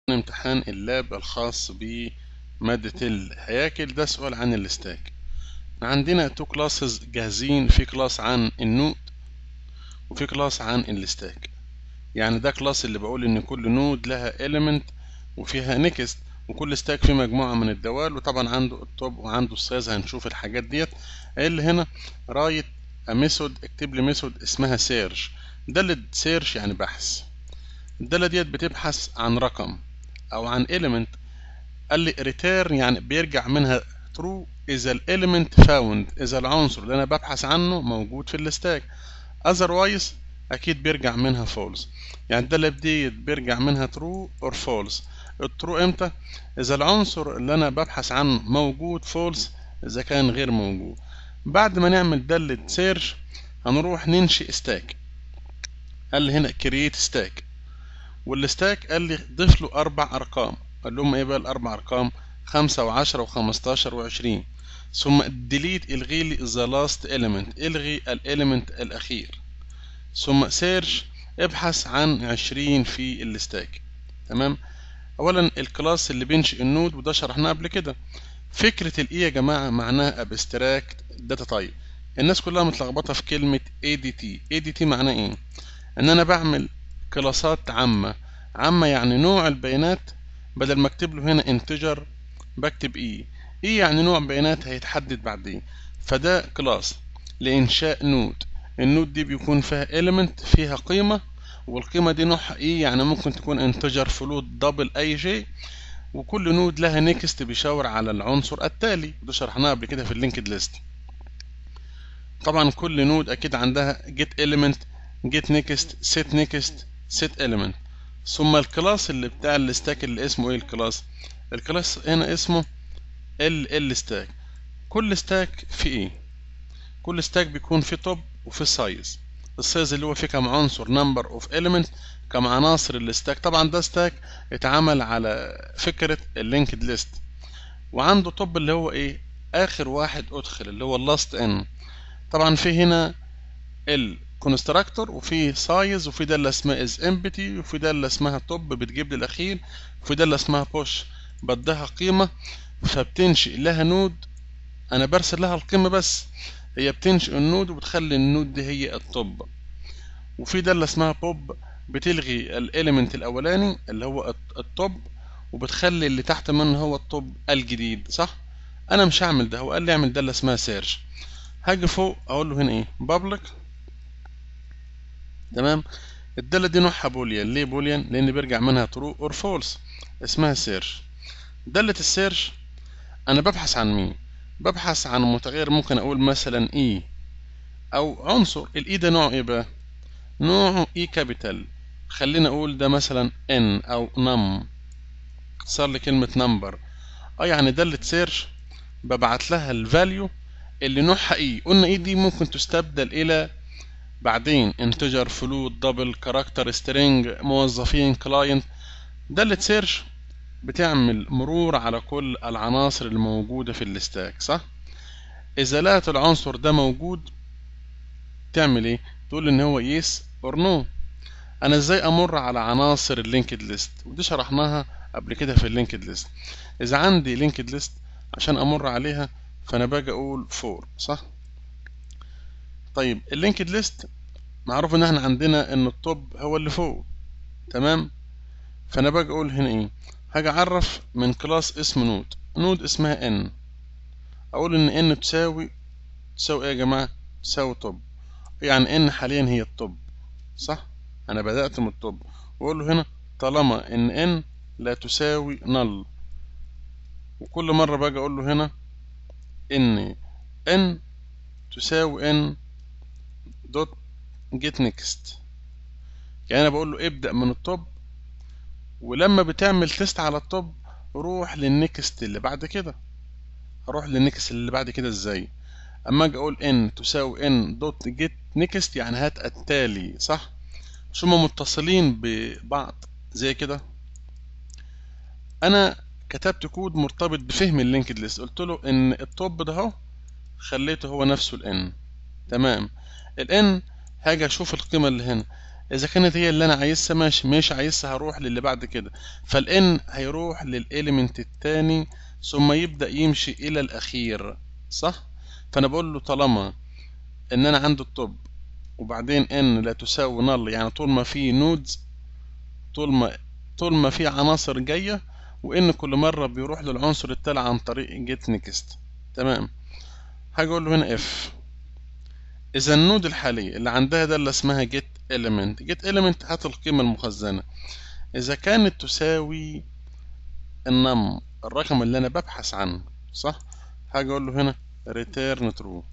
امتحان اللاب الخاص بمادة الهياكل ده سؤال عن الستاك عندنا تو كلاسز جاهزين في كلاس عن النود وفي كلاس عن الستاك يعني ده كلاس اللي بقول ان كل نود لها element وفيها نيكست وكل ستاك فيه مجموعة من الدوال وطبعا عنده التوب وعنده السايز هنشوف الحاجات ديت اللي هنا رايت ميثود اكتب لي ميثود اسمها سيرش دالة سيرش يعني بحث الدالة ديت بتبحث عن رقم او عن element قال لي return يعني بيرجع منها true اذا الاليمنت found اذا العنصر اللي انا ببحث عنه موجود في الستاك otherwise اكيد بيرجع منها false يعني الدالة ديت بيرجع منها true or false الترو امتى اذا العنصر اللي انا ببحث عنه موجود false اذا كان غير موجود بعد ما نعمل دالة سيرش هنروح ننشئ ستاك قال لي هنا create stack والستاك قال لي ضيف له اربع ارقام قال لهم ايه بقى الاربع ارقام خمسة وعشرة وخمستاشر وعشرين ثم delete الغي لي the last element الغي الاليمنت الاخير ثم سيرش ابحث عن عشرين في الستاك تمام اولا الكلاس اللي بينشئ النود وده شرحناه قبل كده فكرة الاي يا جماعة معناها ابستراكت داتا تايب الناس كلها متلخبطة في كلمة ADT ADT معناه ايه ان انا بعمل كلاسات عامة عامة يعني نوع البيانات بدل ما اكتب له هنا انتجر بكتب ايه ايه يعني نوع بيانات هيتحدد بعدين فده كلاس لانشاء نود النود دي بيكون فيها element فيها قيمة والقيمة دي نوعها ايه يعني ممكن تكون انتجر فلوت دبل اي شيء وكل نود لها نيكست بيشاور على العنصر التالي وده شرحناه قبل كده في اللينكد ليست طبعا كل نود اكيد عندها get element get next set next set element ثم الكلاس اللي بتاع الستاك اللي اسمه ايه الكلاس الكلاس هنا اسمه ال ال ستاك كل ستاك في ايه كل ستاك بيكون في توب وفي سايز السايز اللي هو فيه كم عنصر نمبر اوف element كم عناصر الستاك طبعا ده ستاك اتعمل على فكرة اللينكد ليست وعنده توب اللي هو ايه اخر واحد ادخل اللي هو اللاست ان طبعا في هنا الكونستراكتور وفي سايز وفي ده اللي اسمها از امبتي وفي ده اللي اسمها توب بتجيب لي الاخير وفي ده اللي اسمها بوش بديها قيمة فبتنشئ لها نود انا برسل لها القيمة بس هي بتنشئ النود وبتخلي النود دي هي التوب وفي ده اللي اسمها بوب بتلغي الاليمنت الاولاني اللي هو التوب وبتخلي اللي تحت منه هو التوب الجديد صح انا مش هعمل ده هو قال لي اعمل ده اللي اسمها سيرش هاجي فوق اقول له هنا ايه بابليك تمام الداله دي نوعها بوليان ليه بوليان لان بيرجع منها ترو اور فولس اسمها سيرش داله السيرش انا ببحث عن مين ببحث عن متغير ممكن اقول مثلا اي او عنصر الاي ده نوعه ايه بقى نوعه اي كابيتال خلينا اقول ده مثلا ان او نم اختصار لكلمة نمبر اه يعني دالة سيرش ببعت لها الفاليو اللي نوعها اي قلنا اي دي ممكن تستبدل الى بعدين انتجر فلوت دبل كاركتر سترينج موظفين كلاينت دالة سيرش بتعمل مرور على كل العناصر الموجودة في الستاك صح اذا لقت العنصر ده موجود تعمل ايه تقول ان هو يس اور نو انا ازاي امر على عناصر اللينكد ليست ودي شرحناها قبل كده في اللينكد ليست اذا عندي لينكد ليست عشان امر عليها فانا باجي اقول فور صح طيب اللينكد ليست معروف ان احنا عندنا ان التوب هو اللي فوق تمام فانا باجي اقول هنا ايه هاجي اعرف من كلاس اسم نود نود اسمها ان اقول ان ان تساوي تساوي ايه يا جماعه تساوي توب يعني ان حاليا هي التوب صح انا بدأت من التوب واقول له هنا طالما ان ان لا تساوي نل وكل مرة باجي اقول له هنا ان ان تساوي ان دوت جيت نيكست يعني انا بقول له ابدأ من التوب ولما بتعمل تيست على التوب روح للنكست اللي بعد كده هروح للنكست اللي بعد كده ازاي اما اجي اقول ان تساوي ان دوت جيت نيكست يعني هات التالي صح مش هما متصلين ببعض زي كده انا كتبت كود مرتبط بفهم اللينكد ليست قلت له ان التوب ده اهو خليته هو نفسه الان تمام الان هاجي اشوف القيمه اللي هنا اذا كانت هي اللي انا عايزها ماشي مش عايزها هروح للي بعد كده فالان هيروح للاليمنت التاني ثم يبدا يمشي الى الاخير صح فانا بقول له طالما ان انا عندي الطب وبعدين ان لا تساوي نل يعني طول ما في نودز طول ما طول ما في عناصر جايه وان كل مره بيروح للعنصر التالي عن طريق جيت نيكست تمام هاجي اقول له هنا اف اذا النود الحاليه اللي عندها ده اللي اسمها جيت element جيت element هات القيمه المخزنه اذا كانت تساوي النم الرقم اللي انا ببحث عنه صح هاجي اقول له هنا return true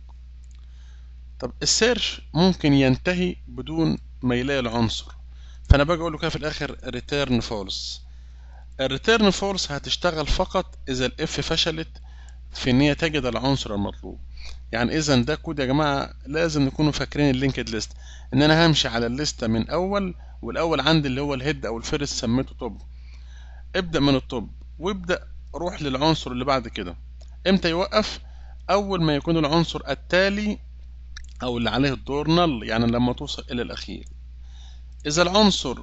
طب السيرش ممكن ينتهي بدون ما يلاقي العنصر فانا باجي اقول له كده في الاخر return false الريتيرن فولس هتشتغل فقط اذا الاف فشلت في ان هي تجد العنصر المطلوب يعني اذا ده كود يا جماعه لازم نكونوا فاكرين اللينكد ليست ان انا همشي على الليسته من اول والاول عندي اللي هو الهيد او الفيرست سميته توب ابدا من التوب وابدا روح للعنصر اللي بعد كده امتى يوقف اول ما يكون العنصر التالي او اللي عليه الدور نل يعني لما توصل الى الاخير اذا العنصر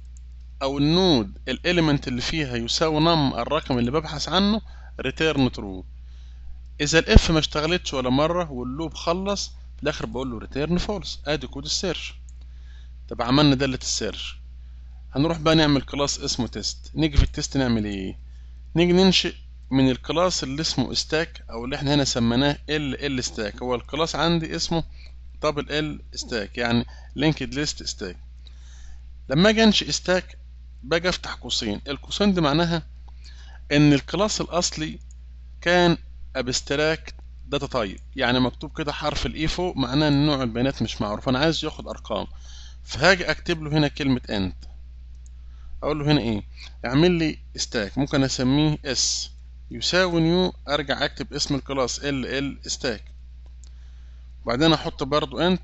او النود الاليمنت اللي فيها يساوي نم الرقم اللي ببحث عنه ريتيرن ترو اذا الاف ما اشتغلتش ولا مره واللوب خلص في الاخر بقول له ريتيرن فولس ادي كود السيرش طب عملنا داله السيرش هنروح بقى نعمل كلاس اسمه تيست نيجي في التيست نعمل ايه نيجي ننشئ من الكلاس اللي اسمه ستاك او اللي احنا هنا سميناه ال ال ستاك هو الكلاس عندي اسمه دبل ال ستاك يعني لينكد ليست ستاك لما اجي انشئ ستاك باجي افتح قوسين القوسين دي معناها ان الكلاس الاصلي كان ابستراكت داتا تايب يعني مكتوب كده حرف الاي فوق معناه ان نوع البيانات مش معروف انا عايز ياخد ارقام فهاجي اكتب له هنا كلمه انت اقول له هنا ايه اعمل لي ستاك ممكن اسميه اس يساوي نيو ارجع اكتب اسم الكلاس ال ال ستاك وبعدين احط برضو انت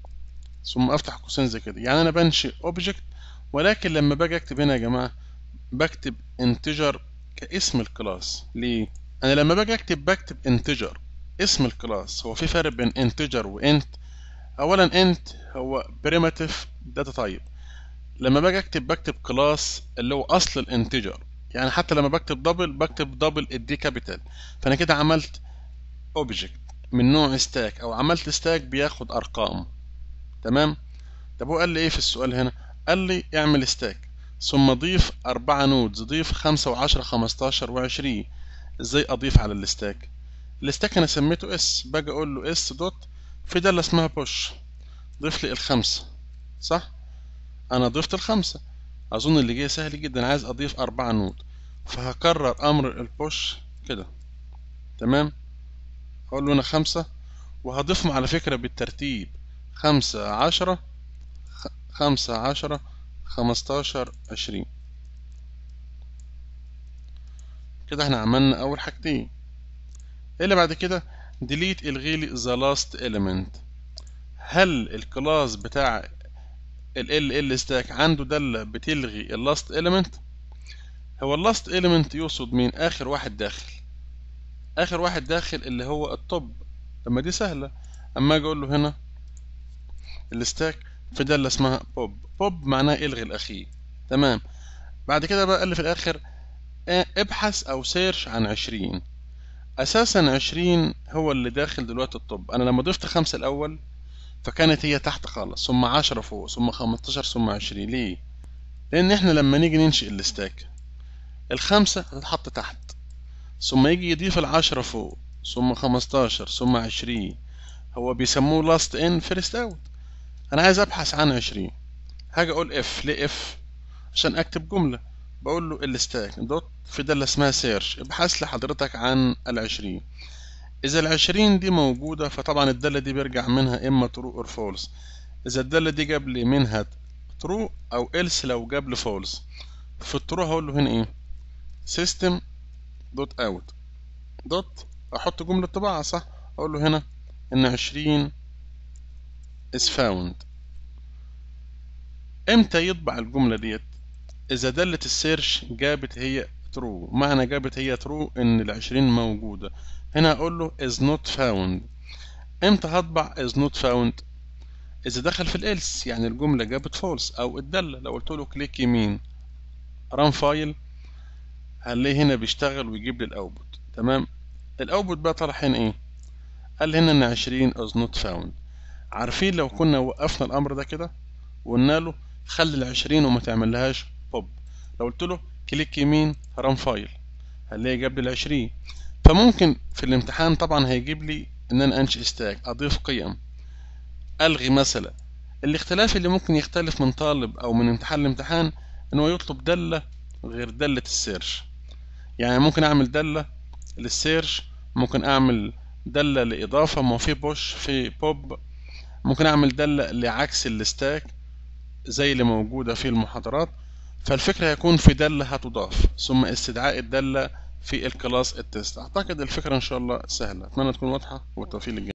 ثم افتح قوسين زي كده يعني انا بنشئ اوبجكت ولكن لما باجي اكتب هنا يا جماعه بكتب انتجر كاسم الكلاس ليه انا لما باجي اكتب بكتب انتجر اسم الكلاس هو في فرق بين انتجر وانت اولا انت هو بريماتيف داتا تايب لما باجي اكتب بكتب كلاس اللي هو اصل الانتجر يعني حتى لما بكتب دبل بكتب دبل الدي كابيتال فانا كده عملت اوبجكت من نوع ستاك او عملت ستاك بياخد ارقام تمام طب هو قال لي ايه في السؤال هنا قال لي اعمل ستاك ثم ضيف أربعة نودز ضيف خمسة وعشرة خمستاشر وعشرين ازاي اضيف على الستاك الستاك انا سميته اس باجي اقول له اس دوت في دالة اسمها بوش ضيف لي الخمسة صح انا ضفت الخمسة اظن اللي جاي سهل جدا عايز اضيف اربعة نود فهكرر امر البوش كده تمام هقول له هنا خمسة وهضيفهم على فكرة بالترتيب خمسة عشرة خمسة عشرة خمستاشر عشرين كده احنا عملنا اول حاجتين اللي بعد كده delete الغيلي the last element هل الكلاس بتاع ال ال stack عنده دالة بتلغي ال last element هو ال last element يقصد مين اخر واحد داخل اخر واحد داخل اللي هو الطب لما دي سهلة اما اجي اقول له هنا الستاك في دالة اسمها بوب بوب معناه الغي الاخير تمام بعد كده بقى قال لي في الاخر ابحث او سيرش عن عشرين اساسا عشرين هو اللي داخل دلوقتي الطب انا لما ضفت خمسة الاول فكانت هي تحت خالص ثم عشرة فوق ثم خمستاشر ثم عشرين ليه لان احنا لما نيجي ننشئ الستاك الخمسة هتتحط تحت ثم يجي يضيف العشرة فوق ثم خمستاشر ثم عشرين هو بيسموه لاست ان فيرست اوت انا عايز ابحث عن عشرين هاجي اقول اف ليه اف عشان اكتب جملة بقول له الستاك دوت في دالة اسمها سيرش ابحث لحضرتك عن العشرين اذا العشرين دي موجودة فطبعا الدالة دي بيرجع منها اما ترو اور فولس اذا الدالة دي جاب لي منها ترو او else لو جاب لي فولس في الترو هقول له هنا ايه system دوت اوت دوت احط جملة طباعة صح اقول له هنا ان عشرين is found امتى يطبع الجملة ديت اذا دالة السيرش جابت هي true معنى جابت هي true ان العشرين موجودة هنا اقول له is not found امتى هطبع is not found اذا دخل في الالس يعني الجمله جابت فولس او الداله لو قلت له كليك يمين ران فايل هنلاقيه هنا بيشتغل ويجيب لي الاوتبوت تمام الاوتبوت بقى طلع هنا ايه قال لي هنا ان 20 از نوت فاوند عارفين لو كنا وقفنا الامر ده كده وقلنا له خلي ال 20 وما تعملهاش بوب لو قلت له كليك يمين ران فايل هنلاقيه جاب لي ال 20 فممكن في الامتحان طبعا هيجيب لي ان انا انشئ ستاك اضيف قيم الغي مثلا الاختلاف اللي ممكن يختلف من طالب او من امتحان لامتحان ان هو يطلب دالة غير دالة السيرش يعني ممكن اعمل دالة للسيرش ممكن اعمل دالة لاضافة ما في بوش في بوب ممكن اعمل دالة لعكس الستاك زي اللي موجودة في المحاضرات فالفكرة هيكون في دالة هتضاف ثم استدعاء الدالة في الكلاس التست اعتقد الفكرة ان شاء الله سهلة اتمنى تكون واضحة والتوفيق للجميع